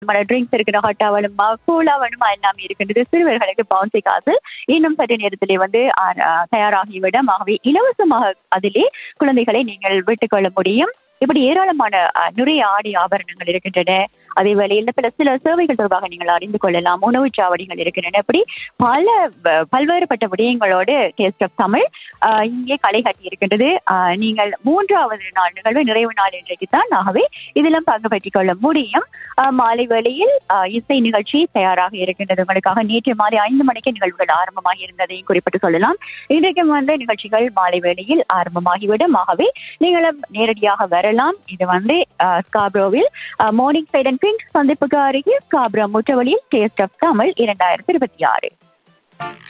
drinks இருக்கிற ஹாட்டா வேணுமா கூலா வேணுமா எல்லாமே இருக்கின்றது சிறுவர்களுக்கு பவுன்சி காசு இன்னும் சற்று நேரத்திலே வந்து ஆ- தயாராகிவிடும் ஆகவே இலவசமாக அதிலே குழந்தைகளை நீங்கள் விட்டுக்கொள்ள முடியும் இப்படி ஏராளமான அ, நிறைய ஆடை ஆபரணங்கள் இருக்கின்றன அதே வேளையில் சில சில சேவைகள் தொடர்பாக நீங்கள் அறிந்து கொள்ளலாம் உணவுச் சாவடிகள் இருக்கின்றன இப்படி பல ப- பல்வேறுபட்ட விடயங்களோடு டேஸ்ட் ஆஃப் தமிழ் ஆ, இங்கே களை கட்டி இருக்கின்றது ஆ, நீங்கள் மூன்றாவது நாள் நிகழ்வு நிறைவு நாள் இன்றைக்கு தான் ஆகவே இதிலும் பங்கு பெற்றுக் கொள்ள முடியும் ஆ, மாலை வேளையில் ஆ, இசை நிகழ்ச்சி தயாராக இருக்கின்றது உங்களுக்காக நேற்று மாலை ஐந்து மணிக்கு நிகழ்வுகள் ஆரம்பமாகி இருந்ததையும் குறிப்பிட்டு சொல்லலாம் இன்றைக்கும் வந்து நிகழ்ச்சிகள் மாலை வேளையில் ஆரம்பமாகிவிடும் ஆகவே நீங்களும் நேரடியாக வரலாம் இது வந்து ஆ, ஸ்காப்ரோவில் மார்னிங் சைட் அண்ட் பிங்க் சந்திப்புக்கு அருகே ஸ்காப்ரோ முற்றவழியில் டேஸ்ட் ஆஃப் தமிழ் இரண்டாயிரத்தி இருபத்தி ஆறு